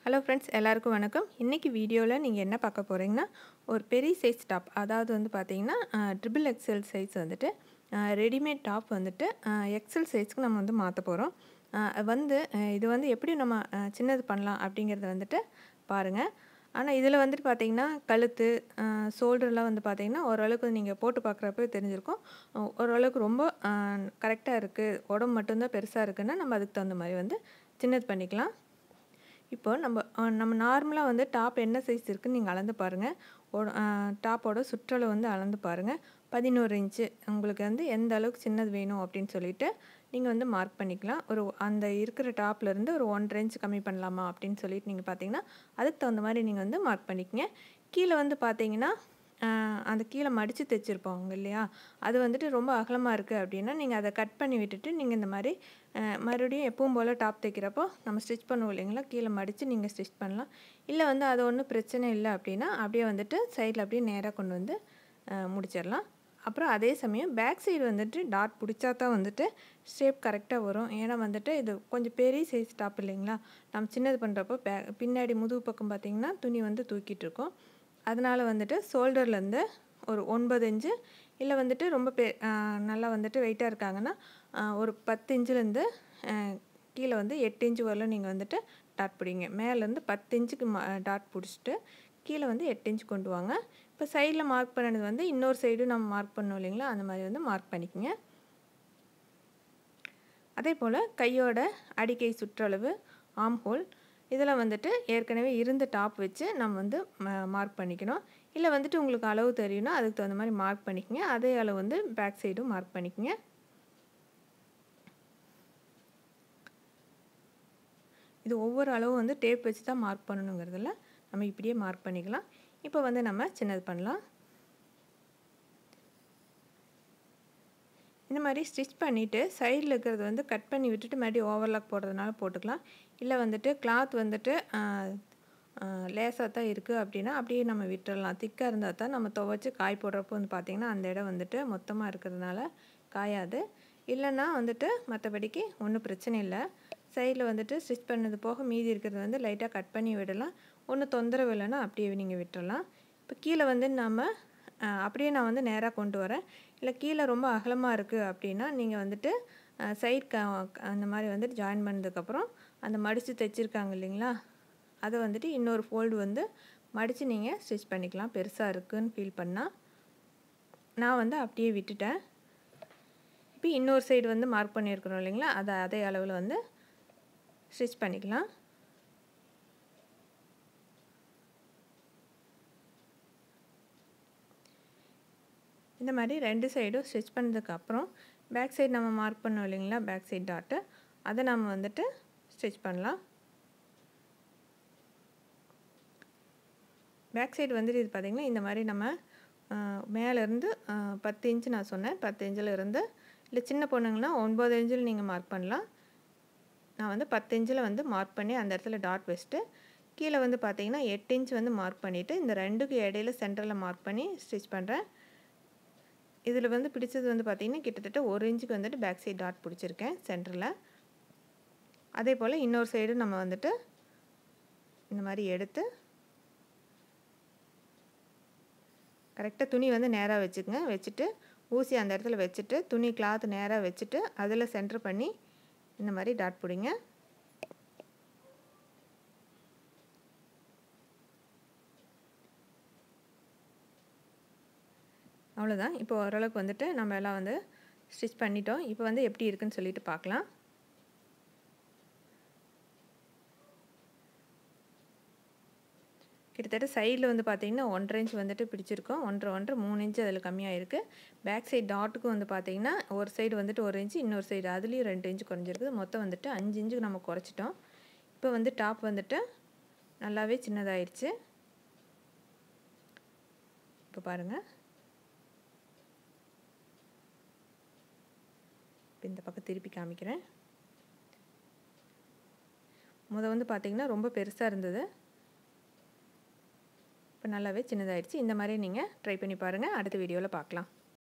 hello friends எல்லாருக்கும் வணக்கம் இன்றைக்கி வீடியோவில் நீங்கள் என்ன பார்க்க போகிறீங்கன்னா ஒரு பெரிய சைஸ் டாப் அதாவது வந்து பார்த்தீங்கன்னா ட்ரிபிள் எக்ஸல் சைஸ் வந்துட்டு ரெடிமேட் டாப் வந்துட்டு எக்ஸல் சைஸ்க்கு நம்ம வந்து மாற்ற போகிறோம் வந்து அஹ், இது வந்து எப்படி நம்ம அஹ், சின்னது பண்ணலாம் அப்படிங்கிறத வந்துட்டு பாருங்கள் ஆனால் இதில் வந்துட்டு பார்த்தீங்கன்னா கழுத்து ஷோல்டர்லாம் வந்து பார்த்தீங்கன்னா ஓரளவுக்கு நீங்கள் போட்டு பார்க்குறப்ப தெரிஞ்சிருக்கும் அஹ், ஓரளவுக்கு ரொம்ப கரெக்டாக இருக்குது உடம்பு மட்டும்தான் பெருசாக இருக்குன்னா நம்ம அதுக்கு தகுந்த மாதிரி வந்து சின்னது பண்ணிக்கலாம் இப்போ நம்ம அஹ், நம்ம நார்மலாக வந்து டாப் என்ன சைஸ் இருக்குன்னு நீங்கள் அளந்து பாருங்கள் டாப்போட சுற்றளவு வந்து அளந்து பாருங்கள் பதினோரு இன்ச்சு உங்களுக்கு வந்து எந்த அளவுக்கு சின்னது வேணும் அப்படின்னு சொல்லிட்டு நீங்கள் வந்து மார்க் பண்ணிக்கலாம் ஒரு அந்த இருக்கிற டாப்லேருந்து ஒரு ஒன்றரை இன்ச் கம்மி பண்ணலாமா அப்படின்னு சொல்லிட்டு நீங்கள் பார்த்தீங்கன்னா அதுக்கு தகுந்த மாதிரி நீங்கள் வந்து மார்க் பண்ணிக்கங்க கீழே வந்து பார்த்தீங்கன்னா ஆஹ் அந்த கீழே மடித்து தைச்சிருப்பாங்க இல்லையா அது வந்துட்டு ரொம்ப அகலமாக இருக்குது அப்படின்னா நீங்கள் அதை கட் பண்ணி விட்டுட்டு நீங்கள் இந்த மாதிரி ஆஹ் மறுபடியும் எப்பவும் போல் டாப் தைக்கிறப்போ நம்ம ஸ்டிச் பண்ணுவோம் இல்லைங்களா கீழே மடித்து நீங்கள் ஸ்டிச் பண்ணலாம் இல்லை வந்து அது ஒன்றும் பிரச்சனை இல்லை அப்படின்னா அப்படியே வந்துட்டு சைடில் அப்படியே நேராக கொண்டு வந்து ஆஹ் முடிச்சிடலாம் அப்புறம் அதே சமயம் பேக் சைடு வந்துட்டு டாட் பிடிச்சா தான் வந்துட்டு ஷேப் கரெக்டாக வரும் ஏன்னா வந்துட்டு இது கொஞ்சம் பெரிய சைஸ் டாப் இல்லைங்களா நம்ம சின்னது பண்ணுறப்போ பே பின்னாடி முதுகு பக்கம் பார்த்திங்கன்னா துணி வந்து தூக்கிட்டு இருக்கோம் அதனால் வந்துட்டு ஷோல்டர்லேருந்து ஒரு ஒன்பது இன்ச்சு இல்லை வந்துட்டு ரொம்ப பெ ஆஹ் நல்லா வந்துட்டு வெயிட்டாக இருக்காங்கன்னா ஆஹ் ஒரு பத்து இன்ச்சுலேருந்து கீழே வந்து எட்டு இன்ச்சு வரலும் நீங்கள் வந்துட்டு டாட் பிடிங்க மேலேருந்து பத்து இன்ச்சுக்கு மா டாட் பிடிச்சிட்டு கீழே வந்து எட்டு இன்ச் கொண்டு வாங்க இப்போ சைடில் மார்க் பண்ணது வந்து இன்னொரு சைடு நம்ம மார்க் பண்ணோம் இல்லைங்களா அந்த மாதிரி வந்து மார்க் பண்ணிக்கோங்க அதே போல் கையோட அடிக்கை சுற்றளவு ஆம் ஹோல் இதில் வந்துட்டு ஏற்கனவே இருந்த டாப் வச்சு நம்ம வந்து மார்க் பண்ணிக்கணும் இல்லை வந்துட்டு உங்களுக்கு அளவு தெரியும்னா அதுக்கு தகுந்த மாதிரி மார்க் பண்ணிக்கங்க அதே அளவு வந்து பேக் சைடும் மார்க் பண்ணிக்கங்க இது ஒவ்வொரு அளவும் வந்து டேப் வச்சு தான் மார்க் பண்ணணுங்கிறதுல நம்ம இப்படியே மார்க் பண்ணிக்கலாம் இப்போ வந்து நம்ம சின்னது பண்ணலாம் இந்த மாதிரி ஸ்டிச் பண்ணிவிட்டு சைடில் இருக்கிறது வந்து கட் பண்ணி விட்டுட்டு மறுபடியும் ஓவர்லாக் போடுறதுனால போட்டுக்கலாம் இல்லை வந்துட்டு கிளாத் வந்துட்டு லேசாக தான் இருக்குது அப்படின்னா அப்படியே நம்ம விட்டுறலாம் திக்காக இருந்தால் தான் நம்ம துவைச்சி காய் போடுறப்போ வந்து பார்த்திங்கன்னா அந்த இடம் வந்துட்டு மொத்தமாக இருக்கிறதுனால காயாது இல்லைன்னா வந்துட்டு மற்றபடிக்கு ஒன்றும் பிரச்சனை இல்லை சைடில் வந்துட்டு ஸ்டிச் பண்ணது போக மீதி இருக்கிறது வந்து லைட்டாக கட் பண்ணி விடலாம் ஒன்றும் தொந்தரவு இல்லைன்னா அப்படியே நீங்கள் விட்டுறலாம் இப்போ கீழே வந்து நம்ம அஹ், அப்படியே நான் வந்து நேராக கொண்டு வரேன் இல்லை கீழே ரொம்ப அகலமாக இருக்குது அப்படின்னா நீங்கள் வந்துட்டு சைட் க அந்த மாதிரி வந்துட்டு ஜாயின் பண்ணதுக்கப்புறம் அந்த மடித்து தைச்சிருக்காங்க இல்லைங்களா அதை வந்துட்டு இன்னொரு ஃபோல்டு வந்து மடித்து நீங்கள் ஸ்டிச் பண்ணிக்கலாம் பெருசாக இருக்குதுன்னு ஃபீல் பண்ணால் நான் வந்து அப்படியே விட்டுட்டேன் இப்போ இன்னொரு சைடு வந்து மார்க் பண்ணியிருக்கிறோம் இல்லைங்களா அதை அதே அளவில் வந்து ஸ்டிச் பண்ணிக்கலாம் இந்த மாதிரி ரெண்டு சைடும் ஸ்டிச் பண்ணதுக்கப்புறம் பேக் சைடு நம்ம மார்க் பண்ணோம் இல்லைங்களா பேக் சைடு டாட்டு அதை நம்ம வந்துட்டு ஸ்டிச் பண்ணலாம் பேக் சைடு வந்துட்டு இது பார்த்திங்கன்னா இந்த மாதிரி நம்ம மேலேருந்து பத்து இன்ச்சு நான் சொன்னேன் பத்து இன்ச்சில் இருந்து இல்லை சின்ன பொண்ணுங்கன்னா ஒன்பது இன்ச்சில் நீங்கள் மார்க் பண்ணலாம் நான் வந்து பத்து இன்ச்சில் வந்து மார்க் பண்ணி அந்த இடத்துல டாட் வச்சுட்டு கீழே வந்து பார்த்தீங்கன்னா எட்டு இன்ச் வந்து மார்க் பண்ணிவிட்டு இந்த ரெண்டுக்கு இடையில சென்டரில் மார்க் பண்ணி ஸ்டிச் பண்ணுறேன் இதில் வந்து பிடிச்சது வந்து பார்த்திங்கன்னா கிட்டத்தட்ட ஒரு இன்ச்சுக்கு வந்துட்டு பேக் சைடு டாட் பிடிச்சிருக்கேன் சென்டரில் அதே போல் இன்னொரு சைடு நம்ம வந்துட்டு இந்த மாதிரி எடுத்து கரெக்டாக துணி வந்து நேராக வச்சுக்கோங்க வச்சுட்டு ஊசி அந்த இடத்துல வச்சுட்டு துணி கிளாத் நேராக வச்சுட்டு அதில் சென்டர் பண்ணி இந்த மாதிரி டாட் பிடிங்க அவ்வளோதான் இப்போ ஓரளவுக்கு வந்துட்டு நம்ம எல்லாம் வந்து ஸ்டிச் பண்ணிட்டோம் இப்போ வந்து எப்படி இருக்குன்னு சொல்லிட்டு பார்க்கலாம் கிட்டத்தட்ட சைடில் வந்து பார்த்தீங்கன்னா ஒன்றரை இன்ச் வந்துட்டு பிடிச்சிருக்கோம் ஒன்றரை ஒன்றரை மூணு இன்ச்சு அதில் கம்மியாக இருக்குது பேக் சைடு டாட்டுக்கும் வந்து பார்த்தீங்கன்னா ஒரு சைடு வந்துட்டு ஒரு இன்ச்சு இன்னொரு சைடு அதுலேயும் ரெண்டு இன்ச்சு குறைஞ்சிருக்குது மொத்தம் வந்துட்டு அஞ்சு இன்ச்சுக்கு நம்ம குறைச்சிட்டோம் இப்போ வந்து டாப் வந்துட்டு நல்லாவே சின்னதாயிருச்சு இப்போ பாருங்கள் இப்போ இந்த பக்கம் திருப்பி காமிக்கிறேன் முத வந்து பார்த்திங்கன்னா ரொம்ப பெருசாக இருந்தது இப்போ நல்லாவே சின்னதாயிடுச்சு இந்த மாதிரி நீங்கள் ட்ரை பண்ணி பாருங்கள் அடுத்த வீடியோவில் பார்க்கலாம்